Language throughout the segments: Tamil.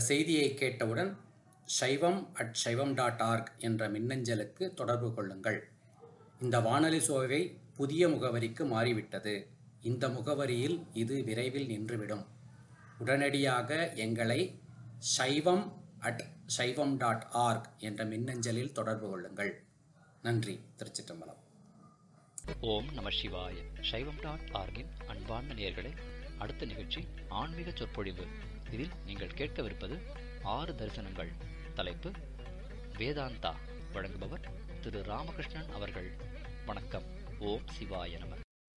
செய்தியை கேட்டவுடன் சைவம் அட் சைவம் டாட் ஆர்க் என்ற மின்னஞ்சலுக்கு தொடர்பு கொள்ளுங்கள் இந்த வானொலி சோவை புதிய முகவரிக்கு மாறிவிட்டது இந்த முகவரியில் இது விரைவில் நின்றுவிடும் உடனடியாக எங்களை சைவம் அட் சைவம் டாட் ஆர்க் என்ற மின்னஞ்சலில் தொடர்பு கொள்ளுங்கள் நன்றி திருச்சிற்றம்பலம் ஓம் நம சிவாய சைவம் டாட் ஆர்கின் அன்பார்ந்த நேயர்களே அடுத்த நிகழ்ச்சி ஆன்மீக சொற்பொழிவு இதில் நீங்கள் கேட்கவிருப்பது ஆறு தரிசனங்கள் தலைப்பு வேதாந்தா வழங்குபவர் திரு ராமகிருஷ்ணன் அவர்கள் வணக்கம் ஓம் சிவாய நம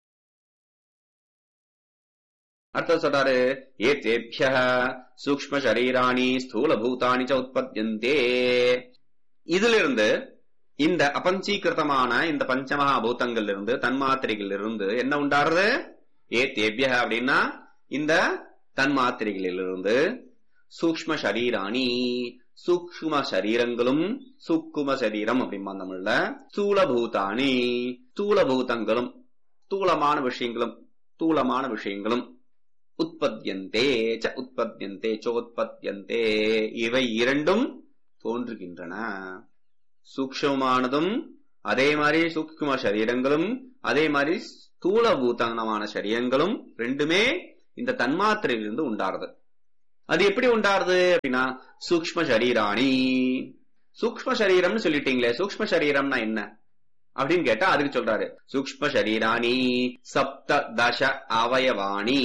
அர்த்தம் சொல்றாரு ஏத்தேபிய சூக்ம சரீராணி ஸ்தூல பூதானி ச உற்பத்தியந்தே இதுல இருந்து இந்த அபஞ்சீகிருதமான இந்த பஞ்சமகா பூதங்கள்ல இருந்து தன்மாத்திரைகள் இருந்து என்ன உண்டாருது ஏத்தேபிய அப்படின்னா இந்த தன்மாத்திரைகளிலிருந்து சூக்ம சரீராணி சூக்ம சரீரங்களும் சூக்கும சரீரம் அப்படிம்பா தமிழ்ல ஸ்தூல பூதானி ஸ்தூல பூதங்களும் ஸ்தூலமான விஷயங்களும் ஸ்தூலமான விஷயங்களும் உற்பத்தியந்தே ச உற்பத்தியந்தே சோத்பத்தியந்தே இவை இரண்டும் தோன்றுகின்றன சூக்ஷமானதும் அதே மாதிரி சூக்ஷ்ம சரீரங்களும் அதே மாதிரி ஸ்தூல பூதனமான சரீரங்களும் ரெண்டுமே இந்த தன்மாத்திரையிலிருந்து உண்டாருது அது எப்படி உண்டாருது அப்படின்னா சூக்ம சரீராணி சூக்ம சரீரம்னு சொல்லிட்டீங்களே சூக்ம சரீரம்னா என்ன அப்படின்னு கேட்டா அதுக்கு சொல்றாரு சூக்ம சரீராணி சப்த தச அவயவாணி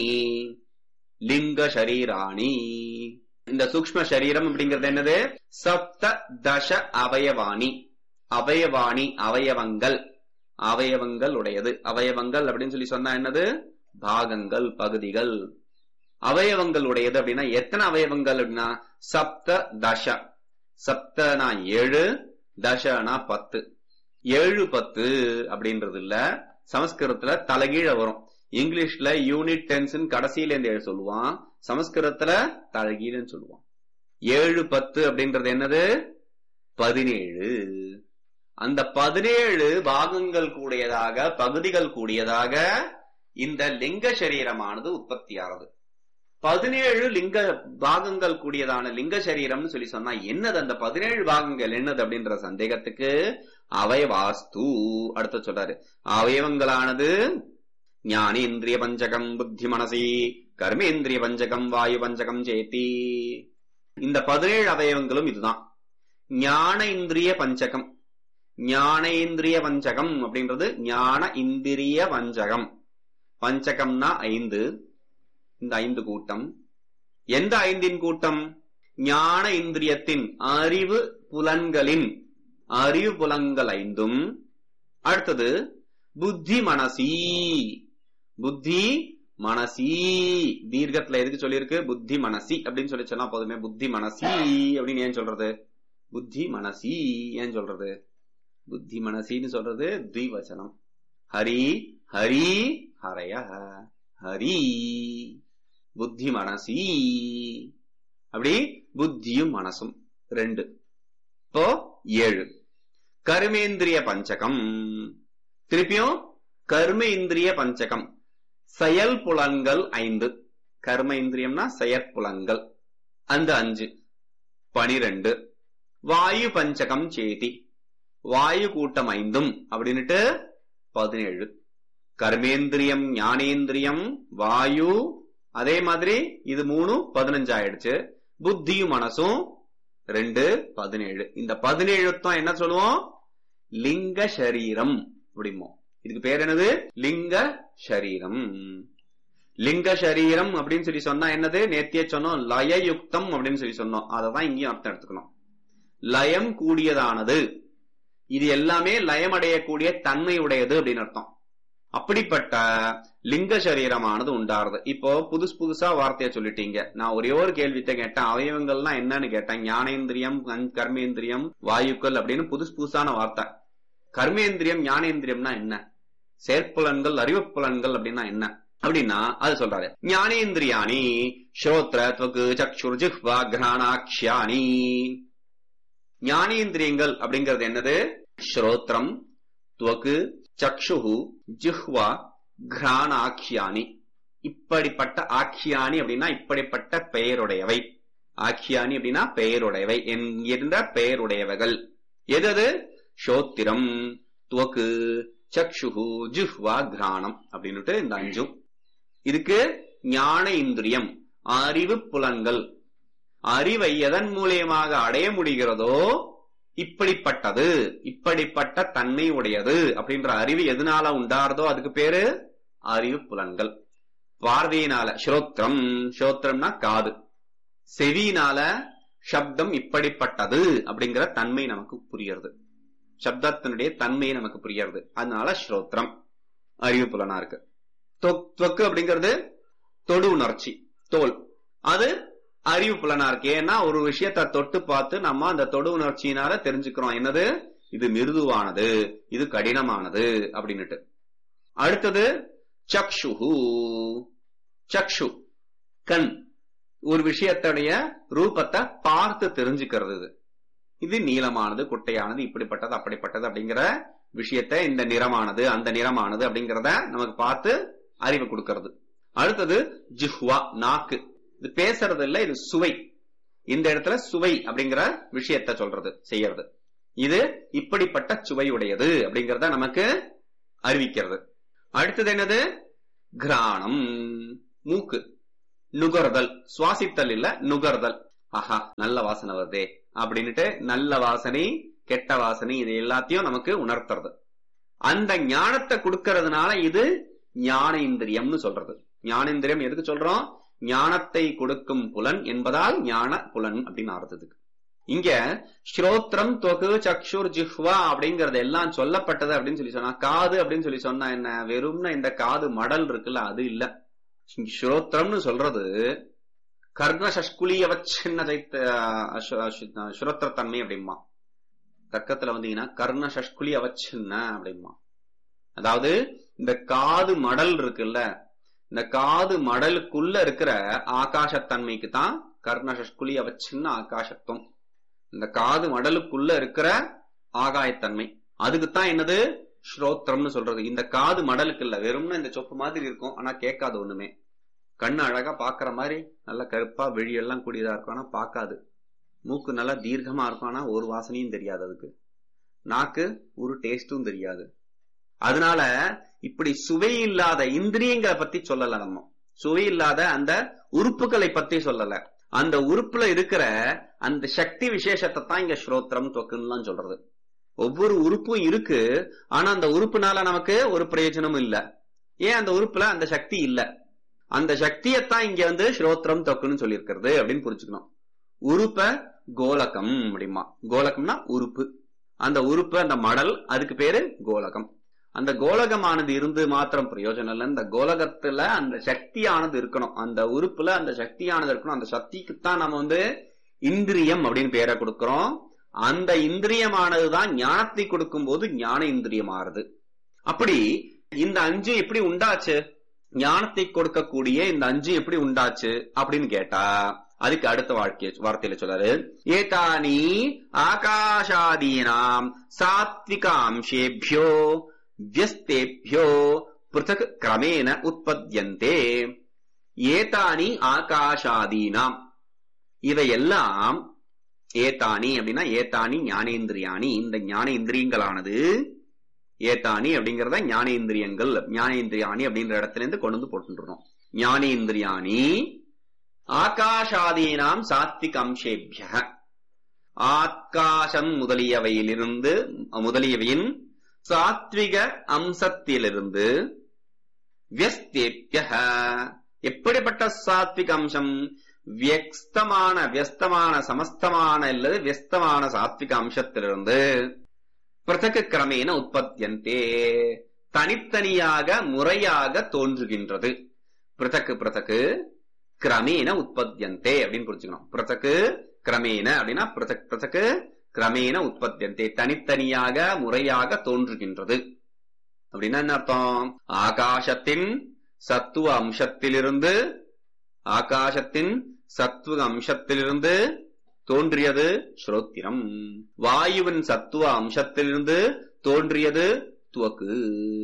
லிங்க சரீராணி இந்த சூக்ம சரீரம் அப்படிங்கிறது என்னது சப்த தச அவயவாணி அவயவாணி அவயவங்கள் அவயவங்கள் உடையது அவயவங்கள் அப்படின்னு சொல்லி சொன்னா என்னது பாகங்கள் பகுதிகள் அவயவங்கள் உடையது அப்படின்னா எத்தனை அவயவங்கள் அப்படின்னா சப்த தச சப்தனா ஏழு தசனா பத்து ஏழு பத்து அப்படின்றது இல்ல சமஸ்கிருதத்துல தலைகீழ வரும் இங்கிலீஷ்ல யூனிட் டென்ஸ் கடைசியில இருந்து எழுத சொல்லுவான் சமஸ்கிருதத்துல தலைகீழன்னு சொல்லுவான் ஏழு பத்து அப்படின்றது என்னது பதினேழு அந்த பதினேழு பாகங்கள் கூடியதாக பகுதிகள் கூடியதாக இந்த லிங்க சரீரமானது உற்பத்தியானது பதினேழு லிங்க பாகங்கள் கூடியதான லிங்க சரீரம்னு சொல்லி சொன்னா என்னது அந்த பதினேழு பாகங்கள் என்னது அப்படின்ற சந்தேகத்துக்கு அவயவாஸ்து அடுத்து சொல்றாரு அவயவங்களானது ஞானேந்திரிய பஞ்சகம் புத்தி மனசி கர்மேந்திரிய பஞ்சகம் வாயு பஞ்சகம் சேத்தி இந்த பதினேழு அவயவங்களும் இதுதான் ஞான இந்திரிய பஞ்சகம் ஞானேந்திரிய பஞ்சகம் அப்படின்றது ஞான இந்திரிய பஞ்சகம் பஞ்சகம்னா ஐந்து இந்த ஐந்து கூட்டம் எந்த ஐந்தின் கூட்டம் ஞான இந்திரியத்தின் அறிவு புலன்களின் அறிவு புலன்கள் ஐந்தும் அடுத்தது புத்தி மனசி புத்தி மனசி தீர்க்கத்துல எதுக்கு சொல்லியிருக்கு புத்தி மனசி அப்படின்னு சொல்லி சொன்னா போதுமே புத்தி மனசி அப்படின்னு ஏன் சொல்றது புத்தி மனசி ஏன் சொல்றது புத்தி மனசின்னு சொல்றது திவச்சனம் ஹரி ஹரி ஹரய ஹரி புத்தி மனசி அப்படி புத்தியும் மனசும் ரெண்டு இப்போ ஏழு கர்மேந்திரிய பஞ்சகம் திருப்பியும் கர்ம இந்திரிய பஞ்சகம் செயல் புலன்கள் ஐந்து கர்ம இந்திரியம்னா செயற்புலன்கள் அந்த அஞ்சு பனிரெண்டு வாயு பஞ்சகம் சேதி வாயு கூட்டம் ஐந்தும் அப்படின்னுட்டு பதினேழு கர்மேந்திரியம் ஞானேந்திரியம் வாயு அதே மாதிரி இது மூணு பதினஞ்சு ஆயிடுச்சு புத்தியும் மனசும் ரெண்டு பதினேழு இந்த பதினேழு தான் என்ன சொல்லுவோம் லிங்க சரீரம் அப்படிமோ இதுக்கு பேர் என்னது லிங்க சரீரம் லிங்க சரீரம் அப்படின்னு சொல்லி சொன்னா என்னது நேத்திய சொன்னோம் லயயுக்தம் அப்படின்னு சொல்லி சொன்னோம் அததான் இங்கேயும் அர்த்தம் எடுத்துக்கணும் லயம் கூடியதானது இது எல்லாமே லயம் அடையக்கூடிய தன்மை உடையது அப்படின்னு அர்த்தம் அப்படிப்பட்ட லிங்க சரீரமானது உண்டாருது இப்போ புதுசு புதுசா வார்த்தைய சொல்லிட்டீங்க நான் ஒரே ஒரு கேள்வித்த கேட்டேன் அவயவங்கள்னா என்னன்னு கேட்டேன் ஞானேந்திரியம் கண்- கர்மேந்திரியம் வாயுக்கள் அப்படின்னு புதுசு புதுசான வார்த்தை கர்மேந்திரியம் ஞானேந்திரியம்னா என்ன செயற்புலன்கள் அறிவுப்புலன்கள் அப்படின்னா என்ன அப்படின்னா அது சொல்றாரு ஞானேந்திரியாணி ஸ்ரோத்ர துவக்கு சக்ஷுர் ஜிஹ்வா கிராணாக்ஷியானி ஞானேந்திரியங்கள் அப்படிங்கிறது என்னது ஸ்ரோத்ரம் துவக்கு சக்ஷுகு ஜிஹ்வா கிராணாக்கியானி இப்படிப்பட்ட ஆக்கியானி அப்படின்னா இப்படிப்பட்ட பெயருடையவை ஆக்கியானி அப்படின்னா பெயருடையவை என்கின்ற பெயருடையவைகள் எது அது ஸ்ரோத்திரம் துவக்கு சக்ஷுகு ஜுஹ்வா கிராணம் அப்படின்னுட்டு இந்த அஞ்சும் இதுக்கு ஞான இந்திரியம் அறிவு புலன்கள் அறிவை எதன் மூலியமாக அடைய முடிகிறதோ இப்படிப்பட்டது இப்படிப்பட்ட தன்மை உடையது அப்படின்ற அறிவு எதனால உண்டாருதோ அதுக்கு பேரு அறிவு புலன்கள் பார்வையினால ஸ்ரோத்திரம் ஸ்ரோத்திரம்னா காது செவியினால சப்தம் இப்படிப்பட்டது அப்படிங்கிற தன்மை நமக்கு புரியுறது சப்தத்தினுடைய தன்மை நமக்கு புரியுறது அதனால ஸ்ரோத்திரம் அறிவு புலனா இருக்கு தொக்- தொக்கு அப்படிங்கிறது தொடு உணர்ச்சி தோல் அது அறிவு புலனா இருக்கு ஏன்னா ஒரு விஷயத்தை தொட்டு பார்த்து நம்ம அந்த தொடு உணர்ச்சியினால தெரிஞ்சுக்கிறோம் என்னது இது மிருதுவானது இது கடினமானது அப்படின்னுட்டு அடுத்தது சக்ஷுஹு சக்ஷு கண் ஒரு விஷயத்துடைய ரூபத்தை பார்த்து தெரிஞ்சுக்கிறது இது இது நீளமானது குட்டையானது இப்படிப்பட்டது அப்படிப்பட்டது அப்படிங்கிற விஷயத்தை இந்த நிறமானது அந்த நிறமானது அப்படிங்கறத நமக்கு பார்த்து அறிவு கொடுக்கிறது அடுத்தது ஜிஹ்வா நாக்கு இது பேசுறது இல்ல இது சுவை இந்த இடத்துல சுவை அப்படிங்கிற விஷயத்தை சொல்றது செய்யறது இது இப்படிப்பட்ட சுவையுடையது அப்படிங்கறத நமக்கு அறிவிக்கிறது அடுத்தது என்னது கிராணம் மூக்கு நுகர்தல் சுவாசித்தல் இல்ல நுகர்தல் ஆஹா நல்ல வாசனை வருதே அப்படின்னுட்டு நல்ல வாசனை கெட்ட வாசனை இது எல்லாத்தையும் நமக்கு உணர்த்துறது அந்த ஞானத்தை கொடுக்கறதுனால இது ஞான இந்திரியம்னு சொல்றது ஞானேந்திரியம் எதுக்கு சொல்றோம் ஞானத்தை கொடுக்கும் புலன் என்பதால் ஞான புலன் அப்படின்னு அர்த்தத்துக்கு இங்க ஸ்ரோத்ரம் தொகு சக்ஷுர் ஜிஹ்வா அப்படிங்கறது எல்லாம் சொல்லப்பட்டது அப்படின்னு சொல்லி சொன்னா காது அப்படின்னு சொல்லி சொன்னா என்ன வெறும்னா இந்த காது மடல் இருக்குல்ல அது இல்ல ஸ்ரோத்ரம்னு சொல்றது கர்ண சஷ்குலிய வச்சின்ன சைத்த சுரத்திரத்தன்மை அப்படிமா தர்க்கத்துல வந்தீங்கன்னா கர்ண சஷ்குலி அவச்சின்ன அப்படிமா அதாவது இந்த காது மடல் இருக்குல்ல இந்த காது மடலுக்குள்ள இருக்கிற ஆகாசத்தன்மைக்கு தான் கர்ண சஷ்குலி அவச்சின்ன ஆகாசத்துவம் இந்த காது மடலுக்குள்ள இருக்கிற ஆகாயத்தன்மை அதுக்குத்தான் என்னது ஸ்ரோத்திரம்னு சொல்றது இந்த காது மடலுக்கு இல்ல வெறும்னா இந்த சொப்பு மாதிரி இருக்கும் ஆனா கேட்காது ஒண்ணுமே கண்ணு அழகா பாக்குற மாதிரி நல்ல கருப்பா விழியெல்லாம் கூடியதா இருக்கும் ஆனா பார்க்காது மூக்கு நல்லா தீர்க்கமா இருக்கும் ஆனா ஒரு வாசனையும் தெரியாது அதுக்கு நாக்கு ஒரு டேஸ்டும் தெரியாது அதனால இப்படி சுவை இல்லாத இந்திரியங்களை பத்தி சொல்லல நம்ம சுவை இல்லாத அந்த உறுப்புகளை பத்தி சொல்லல அந்த உறுப்புல இருக்கிற அந்த சக்தி விசேஷத்தை தான் இங்க ஸ்ரோத்திரம் தொக்குன்னு சொல்றது ஒவ்வொரு உறுப்பும் இருக்கு ஆனா அந்த உறுப்புனால நமக்கு ஒரு பிரயோஜனமும் இல்ல ஏன் அந்த உறுப்புல அந்த சக்தி இல்ல அந்த சக்தியத்தான் இங்க வந்து ஸ்ரோத்திரம் தொக்குன்னு சொல்லியிருக்கிறது அப்படின்னு புரிச்சுக்கணும் உறுப்ப கோலகம் அப்படிமா கோலகம்னா உறுப்பு அந்த உறுப்பு அந்த மடல் அதுக்கு பேரு கோலகம் அந்த கோலகமானது இருந்து மாத்திரம் பிரயோஜனம் இல்லை இந்த கோலகத்துல அந்த சக்தியானது இருக்கணும் அந்த உறுப்புல அந்த சக்தியானது இருக்கணும் அந்த சக்திக்குத்தான் நம்ம வந்து இந்திரியம் அப்படின்னு பேரை கொடுக்கிறோம் அந்த இந்திரியமானதுதான் ஞானத்தை கொடுக்கும் போது ஞான இந்திரியம் ஆறுது அப்படி இந்த அஞ்சு எப்படி உண்டாச்சு ஞானத்தை கொடுக்கக்கூடிய இந்த அஞ்சு எப்படி உண்டாச்சு அப்படின்னு கேட்டா அதுக்கு அடுத்த வாழ்க்கைய வார்த்தையில சொல்றாரு ஏதானி ஆகாஷாதீனாம் சாத்விக அம்சேபியோ வியஸ்தேபியோ பிருத்தக் கிரமேண உற்பத்தியந்தே ஏதானி ஆகாஷாதீனாம் இவையெல்லாம் ஏதானி அப்படின்னா ஏதானி ஞானேந்திரியானி இந்த ஞான இந்திரியங்களானது ஏதானி அப்படிங்கறத ஞானேந்திரியங்கள் ஞானேந்திரியானி அப்படின்ற இடத்துல இருந்து கொண்டு வந்து போட்டுருணும் ஞானேந்திரியானி ஆகாஷாதீனாம் சாத்விக அம்சேபிய ஆகாசம் முதலியவையிலிருந்து முதலியவையின் சாத்விக அம்சத்திலிருந்து வியஸ்தேபிய எப்படிப்பட்ட சாத்விக அம்சம் வியஸ்தமான வியஸ்தமான சமஸ்தமான அல்லது வியஸ்தமான சாத்விக அம்சத்திலிருந்து பிரதக கிரமேன உற்பத்தியந்தே தனித்தனியாக முறையாக தோன்றுகின்றது பிரதக்கு பிரதக்கு கிரமேன உற்பத்தியந்தே அப்படின்னு புரிச்சுக்கணும் பிரதக்கு கிரமேன அப்படின்னா பிரதக் பிரதக்கு கிரமேன உற்பத்தியந்தே தனித்தனியாக முறையாக தோன்றுகின்றது அப்படின்னா என்ன அர்த்தம் ஆகாசத்தின் சத்துவ அம்சத்திலிருந்து ஆகாசத்தின் சத்துவ அம்சத்திலிருந்து தோன்றியது ஸ்ரோத்திரம் வாயுவின் சத்துவ அம்சத்திலிருந்து தோன்றியது துவக்கு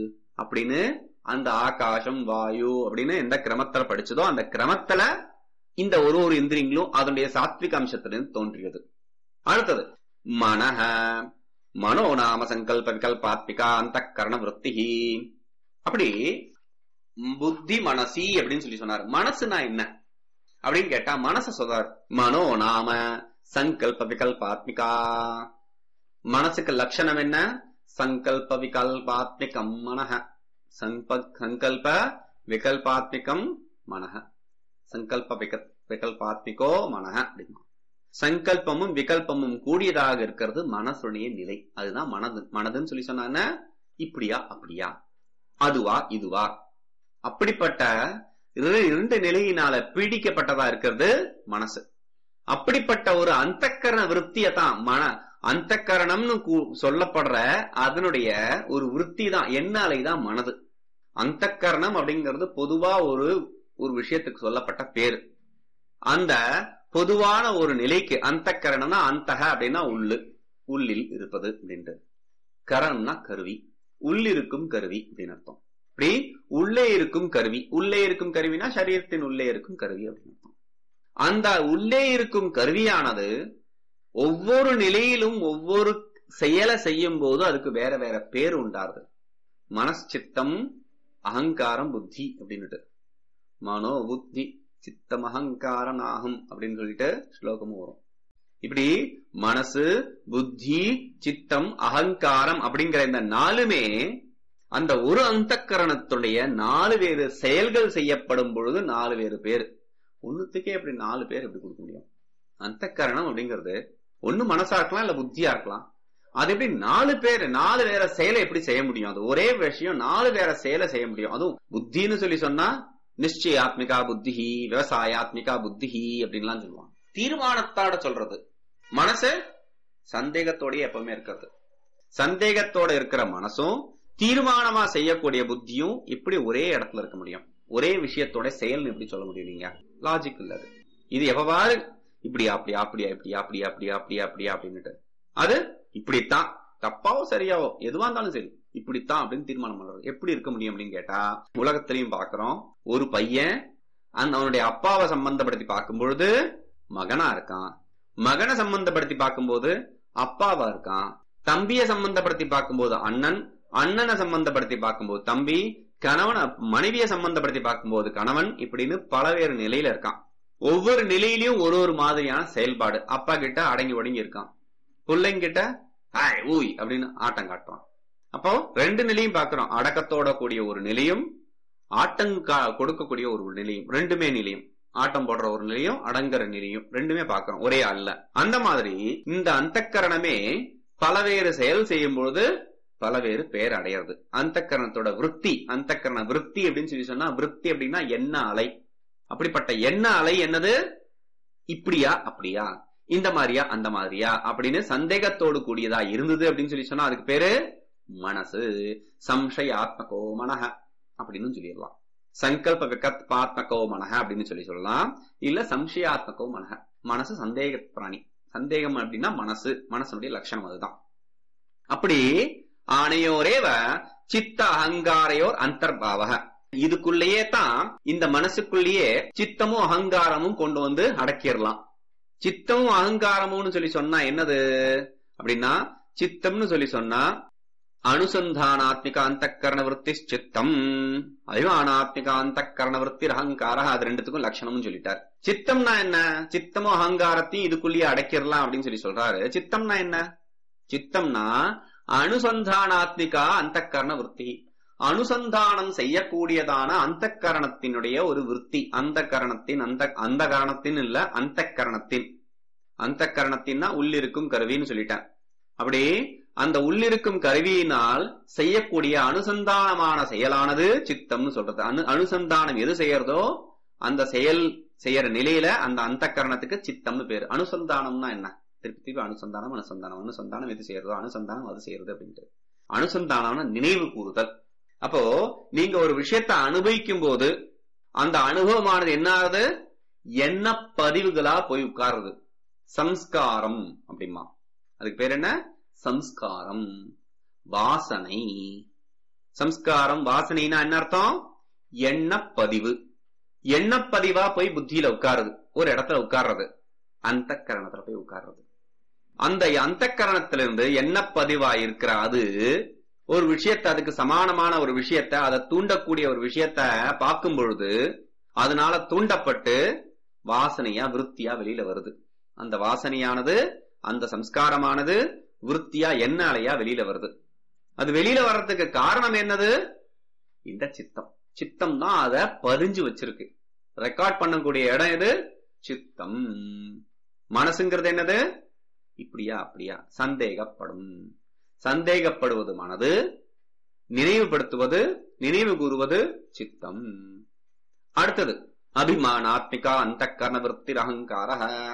அப்படின்னு அந்த ஆகாசம் வாயு அப்படின்னு எந்த கிரமத்துல படிச்சதோ அந்த கிரமத்துல இந்த ஒரு ஒரு இந்திரியங்களும் அதனுடைய சாத்விக அம்சத்திலிருந்து தோன்றியது அடுத்தது மனஹ மனோ நாம சங்கல்ப விகல்பாத்மிகா அந்த கரண விருத்தி அப்படி புத்தி மனசி அப்படின்னு சொல்லி சொன்னார் மனசுனா என்ன அப்படின்னு கேட்டா மனச சொல்றார் மனோ நாம சங்கல்ப விகல்பாத்மிகா மனசுக்கு லட்சணம் என்ன சங்கல்ப விகல்பாத்மிகம் மனஹ சங்க சங்கல்ப விகல்பாத்மிகம் மனஹ சங்கல்ப விக விகல்பாத்மிகோ மனஹ அப்படிமா சங்கல்பமும் விகல்பமும் கூடியதாக இருக்கிறது மனசுடைய நிலை அதுதான் மனது மனதுன்னு சொல்லி சொன்னாங்க இப்படியா அப்படியா அதுவா இதுவா அப்படிப்பட்ட இரு- இரண்டு நிலையினால பீடிக்கப்பட்டதா இருக்கிறது மனசு அப்படிப்பட்ட ஒரு அந்தக்கரண விருத்தியை தான் மன அந்தக்கரணம்னு கூ- சொல்லப்படுற அதனுடைய ஒரு விருத்தி தான் எண்ணாலை தான் மனது அந்தக்கரணம் அப்படிங்கிறது பொதுவா ஒரு ஒரு விஷயத்துக்கு சொல்லப்பட்ட பேரு அந்த பொதுவான ஒரு நிலைக்கு அந்தக்கரணம்னா அந்தக அப்படின்னா உள்ளு உள்ளில் இருப்பது அப்படின்ட்டு கரணம்னா கருவி உள்ளிருக்கும் கருவி அப்படின்னு அர்த்தம் இப்படி உள்ளே இருக்கும் கருவி உள்ளே இருக்கும் கருவினா சரீரத்தின் உள்ளே இருக்கும் கருவி அப்படின்னு அர்த்தம் அந்த உள்ளே இருக்கும் கருவியானது ஒவ்வொரு நிலையிலும் ஒவ்வொரு செயலை செய்யும் போது அதுக்கு வேற வேற பேர் உண்டாருது மனசித்தம் அகங்காரம் புத்தி அப்படின்னுட்டு மனோ புத்தி சித்தம் அகங்காரம் ஆகும் அப்படின்னு சொல்லிட்டு ஸ்லோகமும் வரும் இப்படி மனசு புத்தி சித்தம் அகங்காரம் அப்படிங்கிற இந்த நாலுமே அந்த ஒரு அந்தக்கரணத்துடைய நாலு வேறு செயல்கள் செய்யப்படும் பொழுது நாலு வேறு பேர் ஒண்ணுத்துக்கே அப்படி நாலு பேர் எப்படி கொடுக்க முடியும் அந்தக்கரணம் அப்படிங்கிறது ஒண்ணு மனசா இருக்கலாம் இல்ல புத்தியா இருக்கலாம் அது எப்படி நாலு பேர் நாலு வேற செயலை எப்படி செய்ய முடியும் அது ஒரே விஷயம் நாலு வேற செயலை செய்ய முடியும் அதுவும் புத்தின்னு சொல்லி சொன்னா நிச்சயாத்மிகா புத்திஹி விவசாயாத்மிகா புத்திஹி அப்படின்லாம் சொல்லுவாங்க தீர்மானத்தோட சொல்றது மனசு சந்தேகத்தோடய எப்பவுமே இருக்கிறது சந்தேகத்தோட இருக்கிற மனசும் தீர்மானமா செய்யக்கூடிய புத்தியும் இப்படி ஒரே இடத்துல இருக்க முடியும் ஒரே விஷயத்தோட செயல்னு எப்படி சொல்ல முடியும் நீங்க லாஜிக் இல்ல அது இது எவ்வாறு இப்படியா அப்படியா அப்படியா இப்படியா அப்படியா அப்படியா அப்படியா அப்படியா அப்படின்னுட்டு அது இப்படித்தான் தப்பாவோ சரியாவோ எதுவா இருந்தாலும் சரி இப்படித்தான் அப்படின்னு தீர்மானம் பண்றது எப்படி இருக்க முடியும் அப்படின்னு கேட்டா உலகத்திலையும் பாக்குறோம் ஒரு பையன் அந்த அவனுடைய அப்பாவை சம்பந்தப்படுத்தி பார்க்கும் பொழுது மகனா இருக்கான் மகனை சம்பந்தப்படுத்தி பார்க்கும்போது அப்பாவா இருக்கான் தம்பியை சம்பந்தப்படுத்தி பார்க்கும்போது அண்ணன் அண்ணனை சம்பந்தப்படுத்தி பார்க்கும்போது தம்பி கணவன் மனைவியை சம்பந்தப்படுத்தி பார்க்கும்போது கணவன் இப்படின்னு பலவேறு நிலையில இருக்கான் ஒவ்வொரு நிலையிலயும் ஒரு ஒரு மாதிரியான செயல்பாடு அப்பா கிட்ட அடங்கி ஒடங்கி இருக்கான் பிள்ளைங்கிட்ட ஆய் ஊய் அப்படின்னு ஆட்டம் காட்டுறான் அப்போ ரெண்டு நிலையும் பார்க்கிறோம் அடக்கத்தோட கூடிய ஒரு நிலையும் ஆட்டம் கா- கொடுக்கக்கூடிய ஒரு நிலையும் ரெண்டுமே நிலையும் ஆட்டம் போடுற ஒரு நிலையும் அடங்குற நிலையும் ரெண்டுமே பார்க்கிறோம் ஒரே அல்ல அந்த மாதிரி இந்த அந்தக்கரணமே பலவேறு செயல் செய்யும் பொழுது பலவேறு பேர் அடையிறது அந்தக்கரணத்தோட விருத்தி அந்தக்கரண விருத்தி அப்படின்னு சொல்லி சொன்னா விருத்தி அப்படின்னா எண்ண அலை அப்படிப்பட்ட எண்ண அலை என்னது இப்படியா அப்படியா இந்த மாதிரியா அந்த மாதிரியா அப்படின்னு சந்தேகத்தோடு கூடியதா இருந்தது அப்படின்னு சொல்லி சொன்னா அதுக்கு பேரு மனசு சம்சயாத்மகோ மனஹ அப்படின்னு சொல்லிடலாம் சங்கல்ப விகத்பாத்மகோ மனஹ அப்படின்னு சொல்லி சொல்லலாம் இல்ல சம்சயாத்மகோ மனஹ மனசு சந்தேக பிராணி சந்தேகம் அப்படின்னா மனசு மனசனுடைய லட்சணம் அதுதான் அப்படி ஆணையோரேவ சித்த அகங்காரையோர் அந்தர்பாவக இதுக்குள்ளேயே தான் இந்த மனசுக்குள்ளேயே சித்தமும் அகங்காரமும் கொண்டு வந்து அடக்கிடலாம் சித்தமும் அகங்காரமும்னு சொல்லி சொன்னா என்னது அப்படின்னா சித்தம்னு சொல்லி சொன்னா அனுசந்தானாத்மிக அந்தக்கரண விற்பி சித்தம் அபிமானாத்மிக அந்தக்கரண விற்பி அகங்கார அது ரெண்டுத்துக்கும் லட்சணம்னு சொல்லிட்டார் சித்தம்னா என்ன சித்தமும் அகங்காரத்தையும் இதுக்குள்ளேயே அடக்கிடலாம் அப்படின்னு சொல்லி சொல்றாரு சித்தம்னா என்ன சித்தம்னா அனுசந்தானாத்மிகா அந்தக்கரண விற்பி அனுசந்தானம் செய்யக்கூடியதான அந்த கரணத்தினுடைய ஒரு விற்பி அந்த கரணத்தின் அந்த அந்த கரணத்தின் இல்ல அந்த கரணத்தின் அந்த கரணத்தின்னா உள்ளிருக்கும் கருவின்னு சொல்லிட்டேன் அப்படி அந்த உள்ளிருக்கும் கருவியினால் செய்யக்கூடிய அனுசந்தானமான செயலானது சித்தம்னு சொல்றது அனு அனுசந்தானம் எது செய்யறதோ அந்த செயல் செய்யற நிலையில அந்த அந்த கரணத்துக்கு சித்தம்னு பேரு அனுசந்தானம்னா என்ன திருப்பி திருப்பி அனுசந்தானம் அனுசந்தானம் அனுசந்தானம் எது செய்யறதோ அனுசந்தானம் அது செய்யறது அப்படின்ட்டு அனுசந்தானம்னா நினைவு கூறுதல் அப்போ நீங்க ஒரு விஷயத்தை அனுபவிக்கும் போது அந்த அனுபவமானது என்ன ஆகுது எண்ண பதிவுகளா போய் உட்காருது சம்ஸ்காரம் அப்படிமா அதுக்கு பேர் என்ன சம்ஸ்காரம் வாசனை சம்ஸ்காரம் வாசனைனா என்ன அர்த்தம் எண்ணப்பதிவு எண்ணப்பதிவா போய் புத்தியில உட்காருது ஒரு இடத்துல உட்கார்றது அந்த கரணத்துல போய் உட்கார்றது அந்த அந்த கரணத்திலிருந்து என்ன பதிவா இருக்கிற அது ஒரு விஷயத்தை அதுக்கு சமானமான ஒரு விஷயத்த அதை தூண்டக்கூடிய ஒரு விஷயத்த பார்க்கும் பொழுது அதனால தூண்டப்பட்டு வாசனையா விருத்தியா வெளியில வருது அந்த வாசனையானது அந்த சம்ஸ்காரமானது விருத்தியா என்னாலையா வெளியில வருது அது வெளியில வர்றதுக்கு காரணம் என்னது இந்த சித்தம் சித்தம் தான் அதை பதிஞ்சு வச்சிருக்கு ரெக்கார்ட் பண்ணக்கூடிய இடம் எது சித்தம் மனசுங்கிறது என்னது இப்படியா அப்படியா சந்தேகப்படும் சந்தேகப்படுவது மனது நினைவுபடுத்துவது நினைவு கூறுவது சித்தம் அடுத்தது அபிமானாத்மிகா அந்த கர்ண விற்பி அகங்கார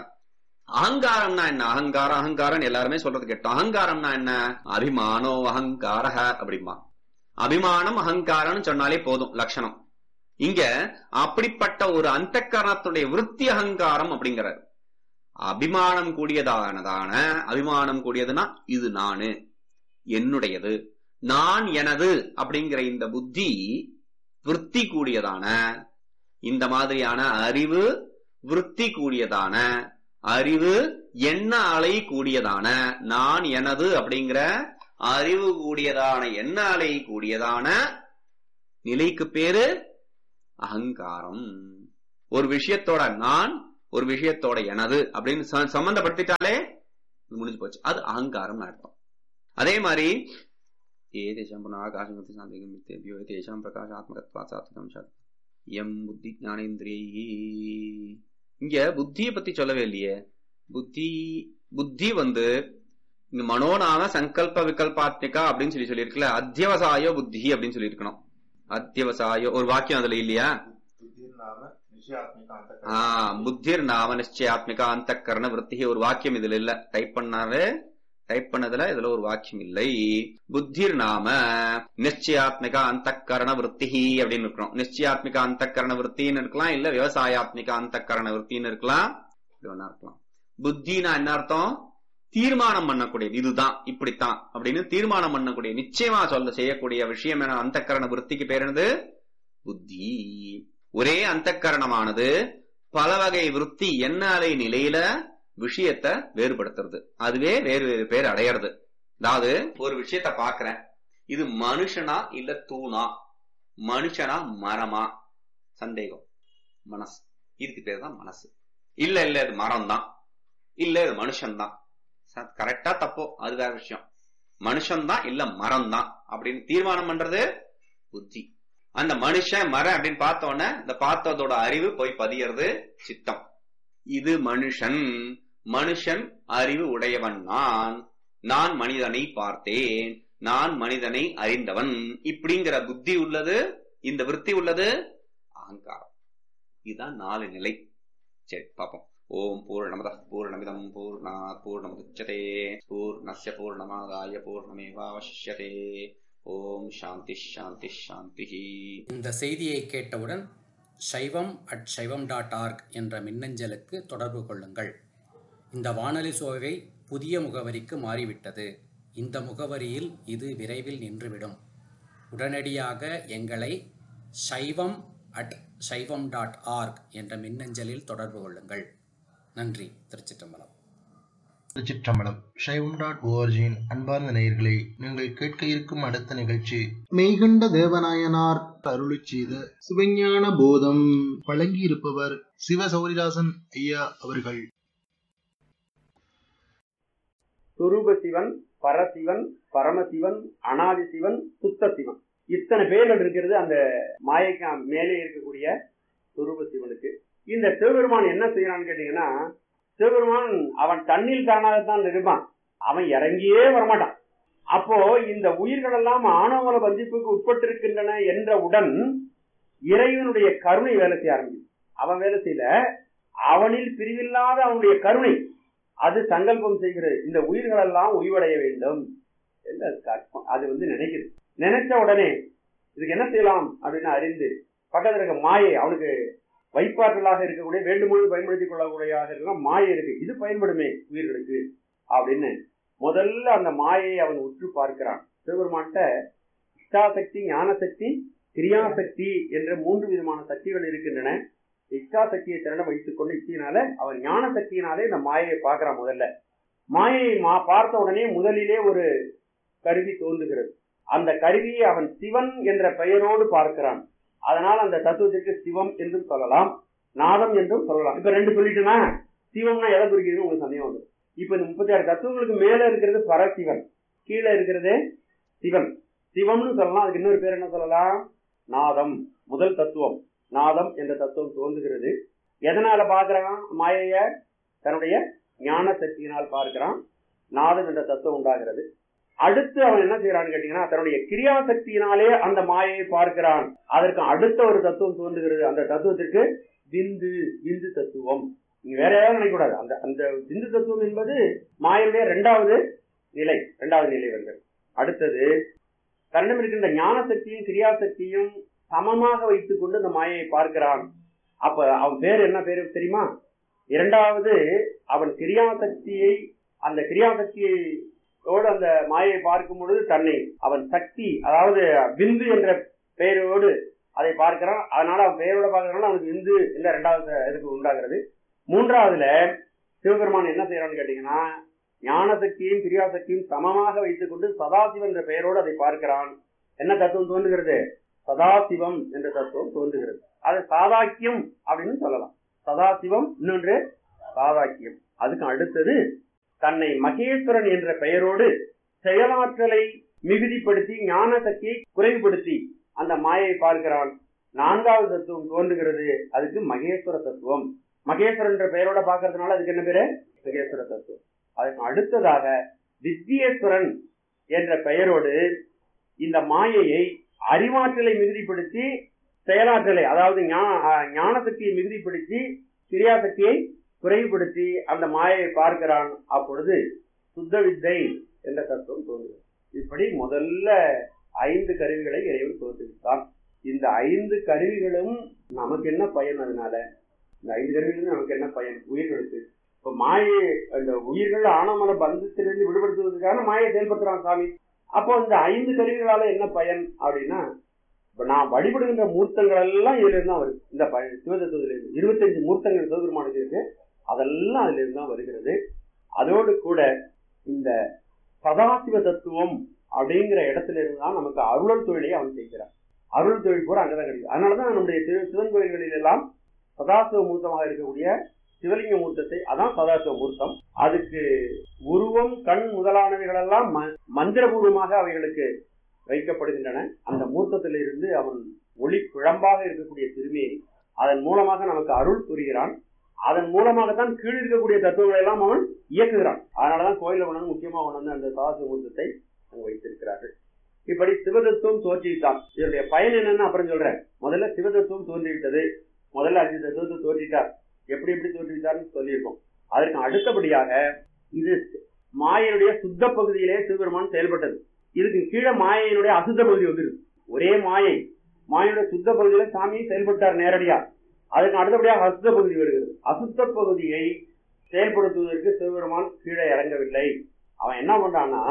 அகங்காரம்னா என்ன அகங்காரம் அகங்காரம் எல்லாருமே சொல்றது கேட்டோம் அகங்காரம்னா என்ன அபிமானோ அகங்கார அப்படிமா அபிமானம் அகங்காரம்னு சொன்னாலே போதும் லட்சணம் இங்க அப்படிப்பட்ட ஒரு அந்த கரணத்துடைய விருத்தி அகங்காரம் அப்படிங்கிறார் அபிமானம் கூடியதானதான அபிமானம் கூடியதுன்னா இது நானு என்னுடையது நான் எனது அப்படிங்கிற இந்த புத்தி விருத்தி கூடியதான இந்த மாதிரியான அறிவு விருத்தி கூடியதான அறிவு எண்ண அலை கூடியதான நான் எனது அப்படிங்கிற அறிவு கூடியதான எண்ண அலை கூடியதான நிலைக்கு பேரு அகங்காரம் ஒரு விஷயத்தோட நான் ஒரு விஷயத்தோட எனது அப்படின்னு ச- சம்பந்தப்படுத்திட்டாலே இது முடிஞ்சு போச்சு அது அகங்காரம் அர்த்தம் அதே மாதிரி ஏதேஷாம் புன ஆகாசமத்தி சாந்திகம் மித்தேபியோ ஏதேஷாம் பிரகாஷாத்மகத்வா சாத்விகம் சாத் எம் புத்தி ஞானேந்திரியை இங்க புத்தியை பத்தி சொல்லவே இல்லையே புத்தி புத்தி வந்து இங்க மனோநாம சங்கல்ப விகல்பாத்மிகா அப்படின்னு சொல்லி சொல்லியிருக்குல்ல அத்தியவசாயோ புத்தி அப்படின்னு சொல்லி இருக்கணும் அத்தியவசாயோ ஒரு வாக்கியம் அதுல இல்லையா बुद्धिर्नाम निश्चयात्मिका अंतःकरण ஆ புத்திர் நாம நிச்சயாத்மிகா அந்த கரண விருத்தி ஒரு வாக்கியம் இதுல இல்ல டைப் பண்ணாரு டைப் பண்ணதுல இதுல ஒரு வாக்கியம் இல்லை புத்திர் நாம நிச்சயாத்மிகா அந்த கரண விருத்தி அப்படின்னு இருக்கணும் நிச்சயாத்மிகா அந்த கரண விருத்தின்னு இருக்கலாம் இல்ல விவசாயாத்மிகா அந்த கரண விருத்தின்னு இருக்கலாம் இப்படி ஒண்ணா இருக்கலாம் புத்தினா என்ன அர்த்தம் தீர்மானம் பண்ணக்கூடியது இதுதான் இப்படித்தான் அப்படின்னு தீர்மானம் பண்ணக்கூடிய நிச்சயமா சொல்ல செய்யக்கூடிய விஷயம் என அந்த கரண விருத்திக்கு பேர் என்னது புத்தி ஒரே அந்தக்கரணமானது பல வகை விருத்தி எண்ணாலை நிலையில விஷயத்த வேறுபடுத்துறது அதுவே வேறு வேறு பேர் அடையிறது அதாவது ஒரு விஷயத்த பாக்குறேன் இது மனுஷனா இல்ல தூணா மனுஷனா மரமா சந்தேகம் மனசு இதுக்கு பேர் தான் மனசு இல்ல இல்ல இது மரம் தான் இல்ல இது மனுஷன் தான் கரெக்டா தப்போ அது வேற விஷயம் மனுஷன் தான் இல்ல மரம் தான் அப்படின்னு தீர்மானம் பண்றது புத்தி அந்த மனுஷன் மரம் அப்படின்னு பார்த்த உடனே இந்த பார்த்ததோட அறிவு போய் பதியறது சித்தம் இது மனுஷன் மனுஷன் அறிவு உடையவன் நான் நான் மனிதனை பார்த்தேன் நான் மனிதனை அறிந்தவன் இப்படிங்கிற புத்தி உள்ளது இந்த விருத்தி உள்ளது அகங்காரம் இதுதான் நாலு நிலை சரி பார்ப்போம் ஓம் பூர்ணமத பூர்ணமிதம் பூர்ணா பூர்ணமுதச்சதே பூர்ணஸ்ய பூர்ணமாதாய பூர்ணமேவாவசிஷ்யதே ஓம் சாந்தி சாந்தி சாந்தி இந்த செய்தியை கேட்டவுடன் சைவம் அட் சைவம் டாட் ஆர்க் என்ற மின்னஞ்சலுக்கு தொடர்பு கொள்ளுங்கள் இந்த வானொலி சோவை புதிய முகவரிக்கு மாறிவிட்டது இந்த முகவரியில் இது விரைவில் நின்றுவிடும் உடனடியாக எங்களை சைவம் அட் சைவம் டாட் ஆர்க் என்ற மின்னஞ்சலில் தொடர்பு கொள்ளுங்கள் நன்றி திருச்சிற்றம்பலம் திருச்சிற்றம்பலம் சைவம் டாட் ஓஆர்ஜியின் அன்பார்ந்த நேயர்களே நீங்கள் கேட்க இருக்கும் அடுத்த நிகழ்ச்சி மெய்கண்ட தேவநாயனார் அருளி செய்த சிவஞான போதம் வழங்கியிருப்பவர் சிவ சௌரிதாசன் ஐயா அவர்கள் சுரூப சிவன் பரசிவன் பரமசிவன் அனாதி சிவன் சுத்த சிவன் இத்தனை பேர்கள் இருக்கிறது அந்த மாயைக்கு மேலே இருக்கக்கூடிய சுரூப சிவனுக்கு இந்த சிவபெருமான் என்ன செய்யறான்னு கேட்டீங்கன்னா சிவபெருமான் அவன் தண்ணில் தானாகத்தான் இருப்பான் அவன் இறங்கியே வரமாட்டான் அப்போ இந்த உயிர்கள் எல்லாம் ஆணவமல பந்திப்புக்கு உட்பட்டிருக்கின்றன என்றவுடன் இறைவனுடைய கருணை வேலை செய்ய ஆரம்பிக்கும் அவன் வேலை செய்யல அவனில் பிரிவில்லாத அவனுடைய கருணை அது சங்கல்பம் செய்கிறது இந்த உயிர்கள் எல்லாம் உய்வடைய வேண்டும் என்று அது கற்பம் அது வந்து நினைக்குது நினைச்ச உடனே இதுக்கு என்ன செய்யலாம் அப்படின்னு அறிந்து பக்கத்துல இருக்க மாயை அவனுக்கு வைப்பாற்றலாக இருக்கக்கூடிய வேண்டுமொழி பயன்படுத்திக் கொள்ளக்கூடியதாக இருக்கிற மாயை இருக்கு இது பயன்படுமே உயிர்களுக்கு அப்படின்னு முதல்ல அந்த மாயை அவன் உற்று பார்க்கிறான் சிவபெருமான்கிட்ட இஷ்டாசக்தி ஞானசக்தி கிரியாசக்தி என்ற மூன்று விதமான சக்திகள் இருக்கின்றன இச்சா சக்தியை திறனை வைத்துக் கொண்டு இச்சையினால அவன் ஞான சக்தியினாலே இந்த மாயையை பார்க்கிறான் முதல்ல மாயையை மா பார்த்த உடனே முதலிலே ஒரு கருவி தோன்றுகிறது அந்த கருவியை அவன் சிவன் என்ற பெயரோடு பார்க்கிறான் அதனால் அந்த தத்துவத்திற்கு சிவம் என்றும் சொல்லலாம் நாதம் என்றும் சொல்லலாம் இப்ப ரெண்டு சொல்லிட்டுனா சிவம்னா எதை குறிக்கிறது உங்களுக்கு சந்தேகம் வந்து இப்ப இந்த முப்பத்தி ஆறு தத்துவங்களுக்கு மேல இருக்கிறது பரசிவன் கீழே இருக்கிறது சிவன் சிவம்னு சொல்லலாம் அதுக்கு இன்னொரு பேர் என்ன சொல்லலாம் நாதம் முதல் தத்துவம் நாதம் என்ற தத்துவம் தோன்றுகிறது எதனால பார்க்கறான் மாயைய தன்னுடைய ஞான சக்தியினால் பார்க்கிறான் நாதம் என்ற தத்துவம் உண்டாகிறது அடுத்து அவன் என்ன செய்யறான்னு கேட்டீங்கன்னா தன்னுடைய கிரியா சக்தியினாலே அந்த மாயையை பார்க்கிறான் அதற்கு அடுத்த ஒரு தத்துவம் தோன்றுகிறது அந்த தத்துவத்திற்கு விந்து விந்து தத்துவம் நீங்க வேற ஏதாவது நினைக்கக்கூடாது அந்த அந்த விந்து தத்துவம் என்பது மாயையுடைய இரண்டாவது நிலை இரண்டாவது நிலை வருகிறது அடுத்தது தன்னிடம் இருக்கின்ற ஞான சக்தியும் கிரியா சக்தியும் சமமாக வைத்துக் கொண்டு அந்த மாயையை பார்க்கிறான் அப்ப அவன் பேர் என்ன பேரு தெரியுமா இரண்டாவது அவன் கிரியா சக்தியை அந்த கிரியா சக்தியோடு அந்த மாயையை பார்க்கும் பொழுது தன்னை அவன் சக்தி அதாவது விந்து என்ற பெயரோடு அதை பார்க்கிறான் அதனால அவன் பெயரோட பார்க்கறதுனால அவனுக்கு விந்து என்ற இரண்டாவது இதுக்கு உண்டாகிறது மூன்றாவதுல சிவபெருமான் என்ன செய்யறான்னு கேட்டீங்கன்னா ஞான சக்தியும் கிரியா சக்தியும் சமமாக வைத்துக் கொண்டு சதாசிவன் என்ற பெயரோடு அதை பார்க்கிறான் என்ன தத்துவம் தோன்றுகிறது சதாசிவம் என்ற தத்துவம் தோன்றுகிறது அது சாதாக்கியம் அப்படின்னு சொல்லலாம் சதாசிவம் இன்னொன்று சாதாக்கியம் அதுக்கு அடுத்தது தன்னை மகேஸ்வரன் என்ற பெயரோடு செயலாற்றலை மிகுதிப்படுத்தி ஞான சக்தியை குறைவுபடுத்தி அந்த மாயை பார்க்கிறான் நான்காவது தத்துவம் தோன்றுகிறது அதுக்கு மகேஸ்வர தத்துவம் மகேஸ்வரன் என்ற பெயரோட பார்க்கறதுனால அதுக்கு என்ன பேரு மகேஸ்வர தத்துவம் அதுக்கு அடுத்ததாக வித்யேஸ்வரன் என்ற பெயரோடு இந்த மாயையை அறிவாற்றலை மிகுதிப்படுத்தி செயலாற்றலை அதாவது ஞான சக்தியை மிகுதிப்படுத்தி கிரியா சக்தியை குறைவுபடுத்தி அந்த மாயையை பார்க்கிறான் அப்பொழுது சுத்த வித்தை என்ற தத்துவம் தோன்றுகிறது இப்படி முதல்ல ஐந்து கருவிகளை இறைவன் தோற்றுவித்தான் இந்த ஐந்து கருவிகளும் நமக்கு என்ன பயன் அதனால இந்த ஐந்து கருவிகளும் நமக்கு என்ன பயன் உயிர்களுக்கு இப்ப மாயை அந்த உயிர்கள் ஆனமன பந்தத்திலிருந்து விடுபடுத்துவதற்கான மாயை செயல்படுத்துறான் சாமி அப்போ இந்த ஐந்து கருவிகளால என்ன பயன் அப்படின்னா இப்ப நான் வழிபடுகின்ற மூர்த்தங்கள் எல்லாம் இதுல இருந்து தான் வருது இந்த சிவதத்துவத்துல இருந்து இருபத்தஞ்சு மூர்த்தங்கள் சிவபெருமானுக்கு இருக்கு அதெல்லாம் அதுல இருந்து தான் வருகிறது அதோடு கூட இந்த சதாசிவ தத்துவம் அப்படிங்கிற இடத்துல இருந்து தான் நமக்கு அருளல் தொழிலை அவன் செய்கிறான் அருள் தொழில் பூரா அங்கதான் கிடைக்கும் அதனாலதான் நம்முடைய சிவன் கோயில்களில் எல்லாம் சதாசிவ மூர்த்தமாக இருக்கக்கூடிய சிவலிங்க மூர்த்தத்தை அதான் சதாசிவ மூர்த்தம் அதுக்கு உருவம் கண் முதலானவைகள் எல்லாம் மந்திரபூர்வமாக அவைகளுக்கு வைக்கப்படுகின்றன அந்த மூர்த்தத்திலிருந்து அவன் ஒளி பிழம்பாக இருக்கக்கூடிய திருமேனி அதன் மூலமாக நமக்கு அருள் புரிகிறான் அதன் மூலமாகத்தான் கீழ் இருக்கக்கூடிய தத்துவங்களை எல்லாம் அவன் இயக்குகிறான் அதனாலதான் கோயில கொண்டு முக்கியமா கொண்டு வந்து அந்த சதாசிவ மூர்த்தத்தை அங்கு வைத்திருக்கிறார்கள் இப்படி சிவதத்துவம் தோற்றிவிட்டான் இதனுடைய பயன் என்னன்னு அப்புறம் சொல்றேன் முதல்ல சிவதத்துவம் தோன்றிவிட்டது முதல்ல அஞ்சு தத்துவத்தை தோற்றிட்டார் எப்படி எப்படி தோற்றுவித்தார்னு சொல்லியிருக்கோம் அதற்கு அடுத்தபடியாக இது மாயனுடைய சுத்த பகுதியிலே சிவபெருமான் செயல்பட்டது இதுக்கு கீழே மாயையினுடைய அசுத்த பகுதி வந்துருக்கு ஒரே மாயை மாயனுடைய சுத்த பகுதியில சாமி செயல்பட்டார் நேரடியா அதுக்கு அடுத்தபடியாக அசுத்த பகுதி வருகிறது அசுத்த பகுதியை செயல்படுத்துவதற்கு சிவபெருமான் கீழே இறங்கவில்லை அவன் என்ன பண்றான்னா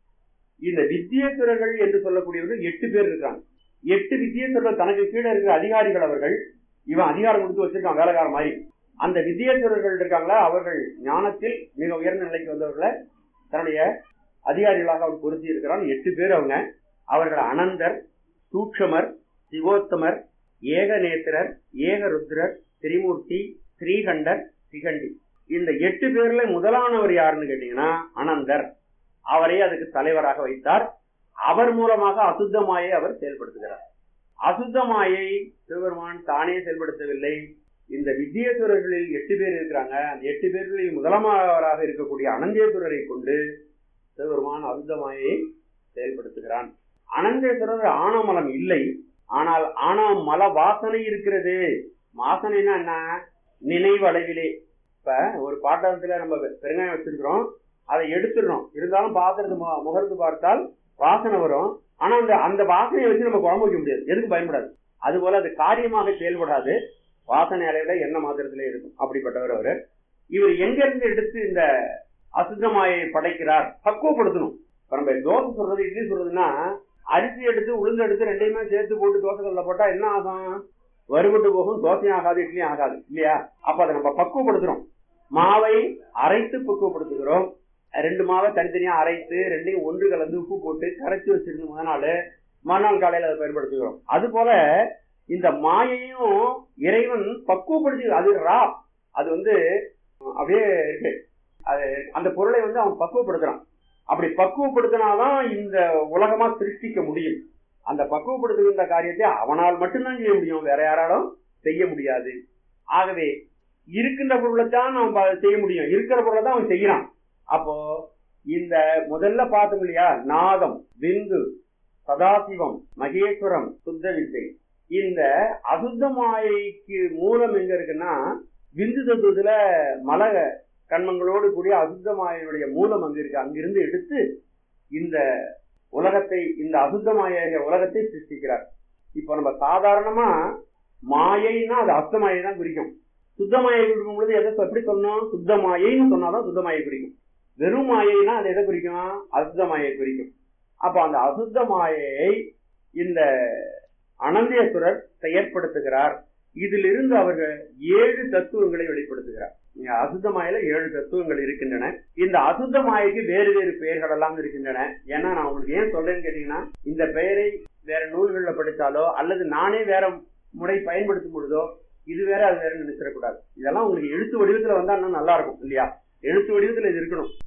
இந்த வித்தியேஸ்வரர்கள் என்று சொல்லக்கூடியவர்கள் எட்டு பேர் இருக்காங்க எட்டு வித்தியேஸ்வரர்கள் தனக்கு கீழே இருக்கிற அதிகாரிகள் அவர்கள் இவன் அதிகாரம் கொடுத்து வச்சிருக்கான் வேலைக்கார மாதிரி அந்த வித்தியேஸ்வரர்கள் இருக்காங்களா அவர்கள் ஞானத்தில் மிக உயர்ந்த நிலைக்கு வந்தவர்களை தன்னுடைய அதிகாரிகளாக அவன் பொருத்தி இருக்கிறான் எட்டு பேர் அவங்க அவர்கள் அனந்தர் சூக்ஷமர் சிவோத்தமர் ஏகநேத்திரர் ஏகருத்ரர் திரிமூர்த்தி ஸ்ரீகண்டர் சிகண்டி இந்த எட்டு பேர்ல முதலானவர் யாருன்னு கேட்டீங்கன்னா அனந்தர் அவரை அதுக்கு தலைவராக வைத்தார் அவர் மூலமாக அசுத்தமாயை அவர் செயல்படுத்துகிறார் அசுத்தமாயை சிவபெருமான் தானே செயல்படுத்தவில்லை இந்த வித்தியேஸ்வரர்களில் எட்டு பேர் இருக்கிறாங்க அந்த எட்டு பேர்களில் முதலமாவராக இருக்கக்கூடிய அனந்தேஸ்வரரை கொண்டு சிவபெருமான் அசுத்தமாயை செயல்படுத்துகிறான் அனந்தேஸ்வரர் ஆணவமலம் இல்லை ஆனால் ஆணவ மல வாசனை இருக்கிறது வாசனைனா என்ன நினைவு அளவிலே இப்ப ஒரு பாட்டத்துல நம்ம பெருங்காயம் வச்சிருக்கிறோம் அதை எடுத்துடுறோம் இருந்தாலும் பாத்திரத்து முகர்ந்து பார்த்தால் வாசனை வரும் ஆனா அந்த அந்த வாசனையை வச்சு நம்ம குழம்பு வைக்க முடியாது எதுக்கு பயன்படாது அது போல அது காரியமாக செயல்படாது வாசனை அளவில என்ன மாத்திரத்திலே இருக்கும் அப்படிப்பட்டவர் அவரு இவர் எங்க இருந்து எடுத்து இந்த அசுத்தமாயை படைக்கிறார் பக்குவப்படுத்தணும் இப்ப நம்ம தோசை சொல்றது இட்லி சொல்றதுன்னா அரிசி எடுத்து உளுந்து எடுத்து ரெண்டையுமே சேர்த்து போட்டு தோசை கல்ல போட்டா என்ன ஆகும் வறுபட்டு போகும் தோசையும் ஆகாது இட்லியும் ஆகாது இல்லையா அப்ப அதை நம்ம பக்குவப்படுத்துறோம் மாவை அரைத்து பக்குவப்படுத்துகிறோம் ரெண்டு மாவை தனித்தனியா அரைத்து ரெண்டையும் ஒன்று கலந்து உப்பு போட்டு கரைச்சி வச்சிருந்து முத நாள் மறுநாள் காலையில அதை பயன்படுத்துகிறோம் அது போல இந்த மாயையும் இறைவன் பக்குவப்படுத்தி அது ரா அது வந்து அப்படியே இருக்கு அது அந்த பொருளை வந்து அவன் பக்குவப்படுத்துறான் அப்படி பக்குவப்படுத்தினாதான் இந்த உலகமா சிருஷ்டிக்க முடியும் அந்த பக்குவப்படுத்துகின்ற காரியத்தை அவனால் மட்டும்தான் செய்ய முடியும் வேற யாராலும் செய்ய முடியாது ஆகவே இருக்கின்ற பொருளை தான் அவன் ப- செய்ய முடியும் இருக்கிற பொருளை தான் அவன் செய்யறான் அப்போ இந்த முதல்ல பார்த்தோம் இல்லையா நாதம் பிந்து சதாசிவம் மகேஸ்வரம் சுத்த வித்தை இந்த அசுத்த மாயைக்கு மூலம் எங்க இருக்குன்னா விந்து தத்துவத்துல மல கண்மங்களோடு கூடிய அசுத்த மாயையுடைய மூலம் அங்க இருக்கு அங்கிருந்து எடுத்து இந்த உலகத்தை இந்த அசுத்த மாய உலகத்தை சிருஷ்டிக்கிறார் இப்போ நம்ம சாதாரணமா மாயைன்னா அது அசுத்த மாயை தான் குறிக்கும் சுத்த மாயை குறிக்கும் பொழுது எதை எப்படி சொன்னோம் சுத்த மாயைன்னு சொன்னாதான் சுத்த மாயை குறிக்கும் வெறும் மாயைன்னா அது எதை குறிக்கும் அசுத்த மாயை குறிக்கும் அப்ப அந்த அசுத்த மாயையை இந்த அனந்தேஸ்வரர் செயற்படுத்துகிறார் இதிலிருந்து அவர்கள் ஏழு தத்துவங்களை வெளிப்படுத்துகிறார் இங்க அசுத்த மாயில ஏழு தத்துவங்கள் இருக்கின்றன இந்த அசுத்த மாயைக்கு வேறு வேறு பெயர்கள் எல்லாம் இருக்கின்றன ஏன்னா நான் உங்களுக்கு ஏன் சொல்றேன்னு கேட்டீங்கன்னா இந்த பெயரை வேற நூல்கள்ல படித்தாலோ அல்லது நானே வேற முறை பயன்படுத்தும் பொழுதோ இது வேற அது வேற நினைச்சிடக்கூடாது இதெல்லாம் உங்களுக்கு எழுத்து வடிவத்துல வந்தா இன்னும் நல்லா இருக்கும் இல்லையா எழுத்து வடிவத்துல இது இருக்கணும்